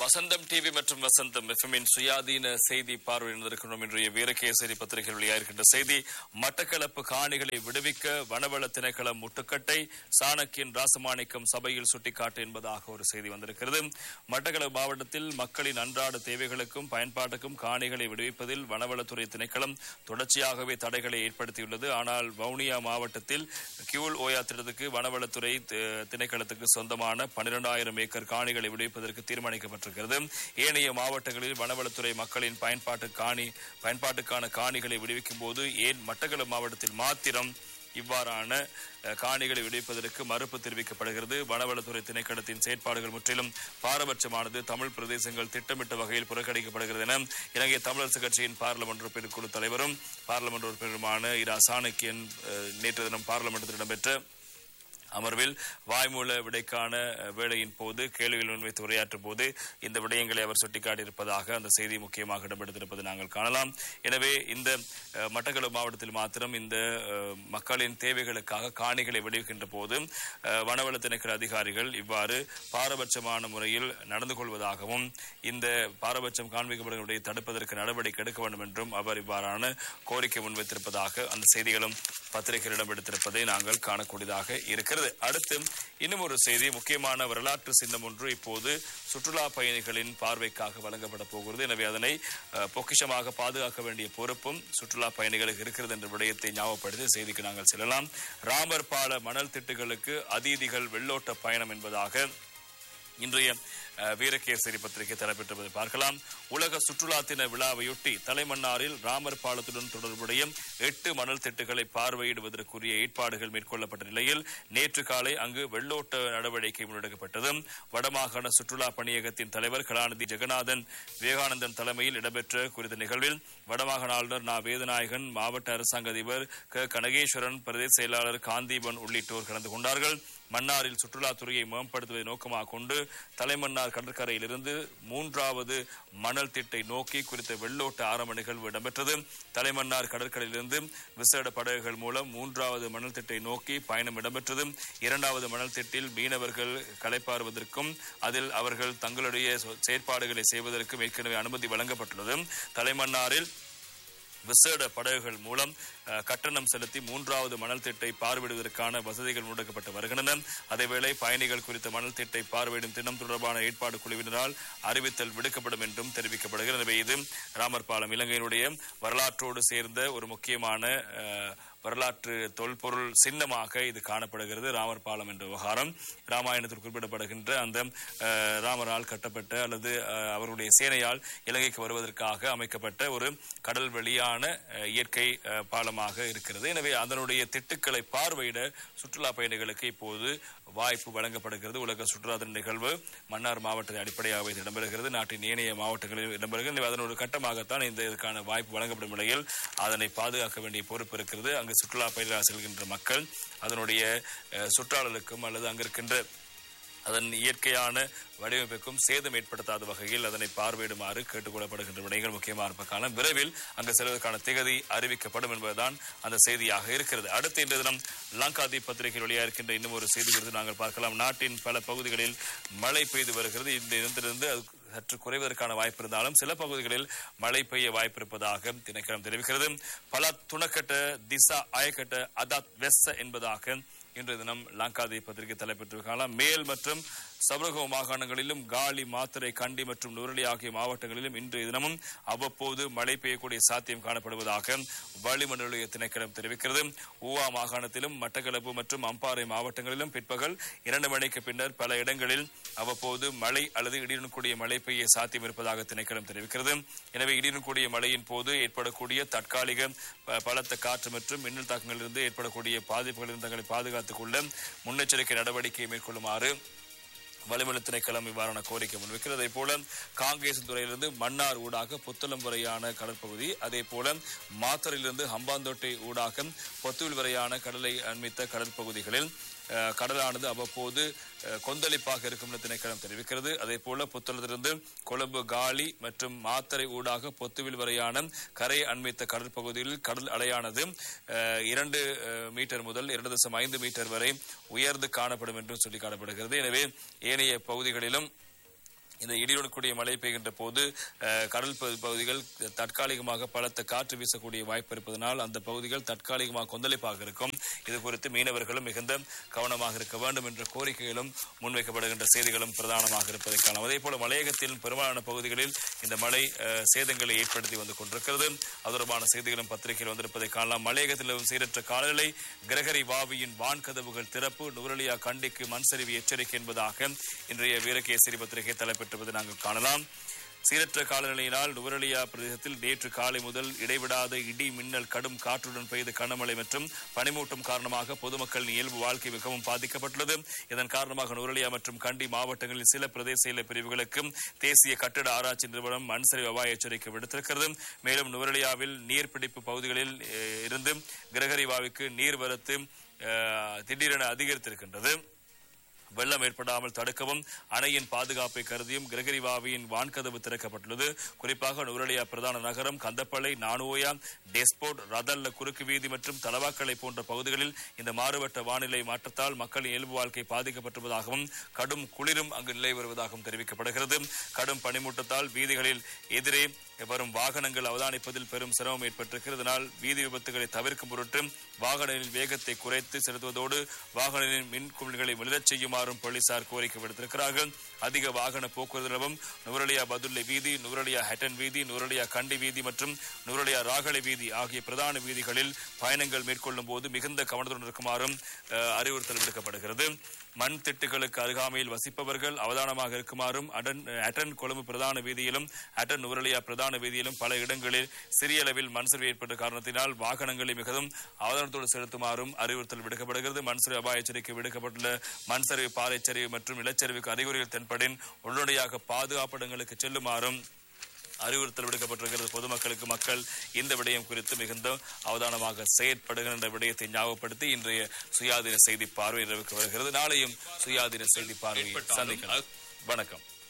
வசந்தம் TV மற்றும் வசந்தம் எஃப்எம்மின் சுயாதீன செய்தி பார்வையில் இருக்கின்றோம் இன்றைய வீரகேசரி பத்திரிகையில் வெளியாகின்ற செய்தி மட்டக்களப்பு காணிகளை விடுவிக்க வனவள திணைக்களம் முட்டுக்கட்டை சாணக்கியன் ராசமாணிக்கம் சபையில் சுட்டிக்காட்டு என்பதாக ஒரு செய்தி வந்திருக்கிறது மட்டக்களப்பு மாவட்டத்தில் மக்களின் அன்றாட தேவைகளுக்கும் பயன்பாட்டுக்கும் காணிகளை விடுவிப்பதில் வனவளத்துறை திணைக்களம் தொடர்ச்சியாகவே தடைகளை ஏற்படுத்தியுள்ளது ஆனால் வவுனியா மாவட்டத்தில் கியூல் ஓயா திட்டத்துக்கு வனவளத்துறை தி- திணைக்களத்துக்கு சொந்தமான பன்னிரண்டாயிரம் ஏக்கர் காணிகளை விடுவிப்பதற்கு தீர்மானிக்கப்பட்டிருக்கிறது ஏனைய மாவட்டங்களில் வனவளத்துறை மக்களின் பயன்பாட்டு காணி பயன்பாட்டுக்கான காணிகளை விடுவிக்கும் போது ஏன் மட்டக்களப்பு மாவட்டத்தில் மாத்திரம் இவ்வாறான அஹ், காணிகளை விடுவிப்பதற்கு மறுப்பு தெரிவிக்கப்படுகிறது வனவளத்துறை திணைக்களத்தின் செயற்பாடுகள் முற்றிலும் பாரபட்சமானது தமிழ் பிரதேசங்கள் திட்டமிட்ட வகையில் புறக்கணிக்கப்படுகிறது என இலங்கை தமிழரசு கட்சியின் பாராளுமன்ற உறுப்பினர் குழு தலைவரும் பாராளுமன்ற உறுப்பினருமான இரா சாணக்கியன் அஹ், நேற்று தினம் பாராளுமன்றத்தில் இடம்பெற்ற அமர்வில் வாய்மூல விடைக்கான அஹ், வேளையின் போது கேள்விகள் முன்வைத்து உரையாற்றும் போது இந்த விடயங்களை அவர் சுட்டிக்காட்டியிருப்பதாக அந்த செய்தி முக்கியமாக இடம்பெடுத்திருப்பதை நாங்கள் காணலாம் எனவே இந்த அஹ், மட்டக்களப்பு மாவட்டத்தில் மாத்திரம் இந்த அஹ், மக்களின் தேவைகளுக்காக காணிகளை விடுவிக்கின்ற போது அஹ், வனவள திணைக்கள அதிகாரிகள் இவ்வாறு பாரபட்சமான முறையில் நடந்து கொள்வதாகவும் இந்த பாரபட்சம் காண்பிக்கப்படுவதை தடுப்பதற்கு நடவடிக்கை எடுக்க வேண்டும் என்றும் அவர் இவ்வாறான கோரிக்கை முன்வைத்திருப்பதாக அந்த செய்திகளும் பத்திரிகையில் இடம்பெடுத்திருப்பதை நாங்கள் காணக்கூடியதாக இருக்கிறது அடுத்து இன்னும் ஒரு செய்தி முக்கியமான வரலாற்று சின்னம் ஒன்று இப்போது சுற்றுலா பயணிகளின் பார்வைக்காக வழங்கப்பட போகிறது எனவே அதனை அஹ், பொக்கிஷமாக பாதுகாக்க வேண்டிய பொறுப்பும் சுற்றுலா பயணிகளுக்கு இருக்கிறது என்ற விடயத்தை ஞாபகப்படுத்தி செய்திக்கு நாங்கள் செல்லலாம் ராமர் பால மணல் திட்டுகளுக்கு அதீதிகள் வெள்ளோட்ட பயணம் என்பதாக இன்றைய அஹ், வீரகேசரி பத்திரிகை தரப்பெற்றுவதை பார்க்கலாம் உலக சுற்றுலா தின விழாவையொட்டி தலைமன்னாரில் ராமர் பாலத்துடன் தொடர்புடைய எட்டு மணல் திட்டுகளை பார்வையிடுவதற்குரிய ஏற்பாடுகள் மேற்கொள்ளப்பட்ட நிலையில் நேற்று காலை அங்கு வெள்ளோட்ட நடவடிக்கை முன்னெடுக்கப்பட்டது வடமாகாண சுற்றுலா பணியகத்தின் தலைவர் கலாநிதி ஜெகநாதன் விவேகானந்தன் தலைமையில் இடம்பெற்ற குறித்த நிகழ்வில் வடமாகாண ஆளுநர் நா வேதநாயகன் மாவட்ட அரசாங்க அதிபர் க கனகேஸ்வரன் பிரதேச செயலாளர் காந்தீபன் உள்ளிட்டோர் கலந்து கொண்டார்கள் மன்னாரில் சுற்றுலாத்துறையை மேம்படுத்துவதை நோக்கமாக கொண்டு தலைமன்னார் கடற்கரையிலிருந்து மூன்றாவது மணல் திட்டை நோக்கி குறித்த வெள்ளோட்ட ஆரம்ப நிகழ்வு இடம்பெற்றது தலைமன்னார் கடற்கரையிலிருந்து விசேட படகுகள் மூலம் மூன்றாவது மணல் திட்டை நோக்கி பயணம் இடம்பெற்றது இரண்டாவது மணல் திட்டில் மீனவர்கள் களைப்பாறுவதற்கும் அதில் அவர்கள் தங்களுடைய சொ- செயற்பாடுகளை செய்வதற்கும் ஏற்கனவே அனுமதி வழங்கப்பட்டுள்ளது தலைமன்னாரில் விசேட படகுகள் மூலம் அஹ், கட்டணம் செலுத்தி மூன்றாவது மணல் திட்டை பார்வையிடுவதற்கான வசதிகள் முடக்கப்பட்டு வருகின்றன அதேவேளை பயணிகள் குறித்த மணல் திட்டை பார்வையிடும் தினம் தொடர்பான ஏற்பாடு குழுவினரால் அறிவித்தல் விடுக்கப்படும் என்றும் தெரிவிக்கப்படுகிறது எனவே இது ராமர் பாலம் இலங்கையினுடைய வரலாற்றோடு சேர்ந்த ஒரு முக்கியமான அஹ், வரலாற்று தொல்பொருள் சின்னமாக இது காணப்படுகிறது ராமர் பாலம் என்ற விவகாரம் ராமாயணத்தில் குறிப்பிடப்படுகின்ற அந்த அஹ், ராமரால் கட்டப்பட்ட அல்லது அஹ், அவருடைய சேனையால் இலங்கைக்கு வருவதற்காக அமைக்கப்பட்ட ஒரு கடல் வெளியான அஹ், இயற்கை அஹ், பாலமாக இருக்கிறது எனவே அதனுடைய திட்டுக்களை பார்வையிட சுற்றுலா பயணிகளுக்கு இப்போது வாய்ப்பு வழங்கப்படுகிறது உலக சுற்றுலா தின நிகழ்வு மன்னார் மாவட்டத்தை அடிப்படையாக வைத்து இடம்பெறுகிறது நாட்டின் ஏனைய மாவட்டங்களில் இடம்பெறுகிறது எனவே அதன் ஒரு கட்டமாகத்தான் இந்த இதற்கான வாய்ப்பு வழங்கப்படும் நிலையில் அதனை பாதுகாக்க வேண்டிய பொறுப்பு இருக்கிறது அங்கு சுற்றுலா பயணிகளாக செல்கின்ற மக்கள் அதனுடைய அஹ், சுற்றாடலுக்கும் அல்லது அங்கிருக்கின்ற அதன் இயற்கையான வடிவமைப்புக்கும் சேதம் ஏற்படுத்தாத வகையில் அதனை பார்வையிடுமாறு கேட்டுக்கொள்ளப்படுகின்ற விடைகள் முக்கியமாக இருப்ப காலம் விரைவில் அங்கு செல்வதற்கான திகதி அறிவிக்கப்படும் என்பதுதான் அந்த செய்தியாக இருக்கிறது அடுத்த இன்றைய தினம் லங்காதி பத்திரிகையில் வெளியாக இருக்கின்ற இன்னும் ஒரு செய்தி குறித்து நாங்கள் பார்க்கலாம் நாட்டின் பல பகுதிகளில் மழை பெய்து வருகிறது இந்த இடத்திலிருந்து அது சற்று குறைவதற்கான வாய்ப்பு இருந்தாலும் சில பகுதிகளில் மழை பெய்ய வாய்ப்பு இருப்பதாக திணைக்களம் தெரிவிக்கிறது பல துணக்கட்ட திசா அயக்கட்ட அதாத் வெஸ்ஸ என்பதாக இன்றைய தினம் லங்காதி பத்திரிகை தலைப்பெற்றிருக்கலாம் மேல் மற்றும் சபரகோ மாகாணங்களிலும் காலி மாத்தறை கண்டி மற்றும் நுரலி ஆகிய மாவட்டங்களிலும் இன்றைய தினமும் அவ்வப்போது மழை பெய்யக்கூடிய சாத்தியம் காணப்படுவதாக வளிமண்டல திணைக்களம் தெரிவிக்கிறது ஊவா மாகாணத்திலும் மட்டக்களப்பு மற்றும் அம்பாறை மாவட்டங்களிலும் பிற்பகல் இரண்டு மணிக்கு பின்னர் பல இடங்களில் அவ்வப்போது மழை அல்லது இடியுடன் கூடிய மழை பெய்ய சாத்தியம் இருப்பதாக திணைக்களம் தெரிவிக்கிறது எனவே இடியுடன் கூடிய மழையின் போது ஏற்படக்கூடிய தற்காலிக ப- பலத்த காற்று மற்றும் மின்னல் தாக்கங்களிலிருந்து ஏற்படக்கூடிய பாதிப்புகளிலிருந்து தங்களை பாதுகாத்துக் கொள்ள முன்னெச்சரிக்கை நடவடிக்கை மேற்கொள்ளுமாறு வளிமண்டல திணைக்களம் இவ்வாறான கோரிக்கை முன்வைக்கிறது அதே போல காங்கேசன் துறையிலிருந்து மன்னார் ஊடாக புத்தளம் வரையான கடற்பகுதி அதே போல மாத்தரிலிருந்து ஹம்பாந்தோட்டை ஊடாக பொத்துவில் வரையான கடலை அண்மித்த கடற்பகுதிகளில் அஹ், கடலானது அவ்வப்போது அஹ், கொந்தளிப்பாக இருக்கும் என திணைக்களம் தெரிவிக்கிறது அதே போல புத்தளத்திலிருந்து கொழும்பு காலி மற்றும் மாத்தரை ஊடாக பொத்துவில் வரையான கரை அண்மித்த கடற்பகுதியில் கடல் அலையானது அஹ், இரண்டு அஹ், மீட்டர் முதல் இரண்டு தசம் ஐந்து மீட்டர் வரை உயர்ந்து காணப்படும் என்றும் சொல்லி காணப்படுகிறது எனவே ஏனைய பகுதிகளிலும் இந்த இடியுடன் கூடிய மழை பெய்கின்ற போது அஹ், கடல் பகு- பகுதிகள் தற்காலிகமாக பலத்த காற்று வீசக்கூடிய வாய்ப்பு இருப்பதனால் அந்த பகுதிகள் தற்காலிகமாக கொந்தளிப்பாக இருக்கும் இது குறித்து மீனவர்களும் மிகுந்த கவனமாக இருக்க வேண்டும் என்ற கோரிக்கைகளும் முன்வைக்கப்படுகின்ற செய்திகளும் பிரதானமாக இருப்பதை காணலாம் அதே போல மலையகத்தின் பெரும்பாலான பகுதிகளில் இந்த மழை அஹ், சேதங்களை ஏற்படுத்தி வந்து கொண்டிருக்கிறது அது தொடர்பான செய்திகளும் பத்திரிகையில் வந்திருப்பதை காணலாம் மலையகத்தில் நிலவும் சீரற்ற காலநிலை கிரகரி வாவியின் வான்கதவுகள் திறப்பு நுவரலியா கண்டிக்கு மண் சரிவு எச்சரிக்கை என்பதாக இன்றைய வீரகேசரி பத்திரிகை தலைப்பெற்றுவது நாங்கள் காணலாம் சீரற்ற காலநிலையினால் நுவரலியா பிரதேசத்தில் நேற்று காலை முதல் இடைவிடாத இடி மின்னல் கடும் காற்றுடன் பெய்த கனமழை மற்றும் பனிமூட்டம் காரணமாக பொதுமக்களின் இயல்பு வாழ்க்கை மிகவும் பாதிக்கப்பட்டுள்ளது இதன் காரணமாக நுவரலியா மற்றும் கண்டி மாவட்டங்களில் சில பிரதேச எல்லை பிரிவுகளுக்கும் தேசிய கட்டட ஆராய்ச்சி நிறுவனம் மண்சரிவு அபாய எச்சரிக்கை விடுத்திருக்கிறது மேலும் நுவரலியாவில் நீர்பிடிப்பு பகுதிகளில் அஹ், இருந்து கிரகரிவாவுக்கு நீர்வரத்து அஹ், திடீரென அதிகரித்திருக்கின்றது வெள்ளம் ஏற்படாமல் தடுக்கவும் அணையின் பாதுகாப்பை கருதியும் கிரகரிவாவியின் வான்கதவு திறக்கப்பட்டுள்ளது குறிப்பாக நுரலியா பிரதான நகரம் கந்தப்பளை நானுவோயா டெஸ்போர்ட் ரதல்ல குறுக்கு வீதி மற்றும் தலவாக்கலை போன்ற பகுதிகளில் இந்த மாறுபட்ட வானிலை மாற்றத்தால் மக்களின் இயல்பு வாழ்க்கை பாதிக்கப்பட்டுள்ளதாகவும் கடும் குளிரும் அங்கு நிலை வருவதாகவும் தெரிவிக்கப்படுகிறது கடும் பனிமூட்டத்தால் வீதிகளில் எதிரே வரும் வாகனங்கள் அவதானிப்பதில் பெரும் சிரமம் ஏற்பட்டிருக்கிறது இதனால் வீதி விபத்துகளை தவிர்க்கும் பொருட்டு வாகனங்களின் வேகத்தை குறைத்து செலுத்துவதோடு வாகனங்களின் மின் குமிழ்களை வெளிரச் செய்யுமாறும் போலீசார் கோரிக்கை விடுத்திருக்கிறார்கள் அதிக வாகன போக்குவரத்து நிலவும் நுரலியா பதுல்லை வீதி நுரலியா ஹெட்டன் வீதி நுரலியா கண்டி வீதி மற்றும் நுரலியா ராகலை வீதி ஆகிய பிரதான வீதிகளில் பயணங்கள் மேற்கொள்ளும் போது மிகுந்த கவனத்துடன் இருக்குமாறும் அஹ், அறிவுறுத்தல் விடுக்கப்படுகிறது மண் திட்டுகளுக்கு அருகாமையில் வசிப்பவர்கள் அவதானமாக இருக்குமாறும் அடன் அட்டன் கொழும்பு பிரதான வீதியிலும் அட்டன் நுவரலியா பிரதான வீதியிலும் பல இடங்களில் சிறிய அளவில் மண் சரிவு ஏற்பட்ட காரணத்தினால் வாகனங்களை மிகவும் அவதானத்தோடு செலுத்துமாறும் அறிவுறுத்தல் விடுக்கப்படுகிறது மண் சரிவு அபாய எச்சரிக்கை விடுக்கப்பட்டுள்ள மண் சரிவு பாறை சரிவு மற்றும் நிலச்சரிவுக்கு அறிகுறிகள் தென்படின் உடனடியாக பாதுகாப்பு இடங்களுக்கு செல்லுமாறும் அறிவுறுத்தல் விடுக்கப்பட்டிருக்கிறது பொதுமக்களுக்கு மக்கள் இந்த விடயம் குறித்து மிகுந்த அவதானமாக செயற்படுகின்ற விடயத்தை ஞாபகப்படுத்தி இன்றைய சுயாதீன செய்தி பார்வை இரவுக்கு வருகிறது நாளையும் சுயாதீன செய்தி பார்வையை சந்திக்கலாம் வணக்கம்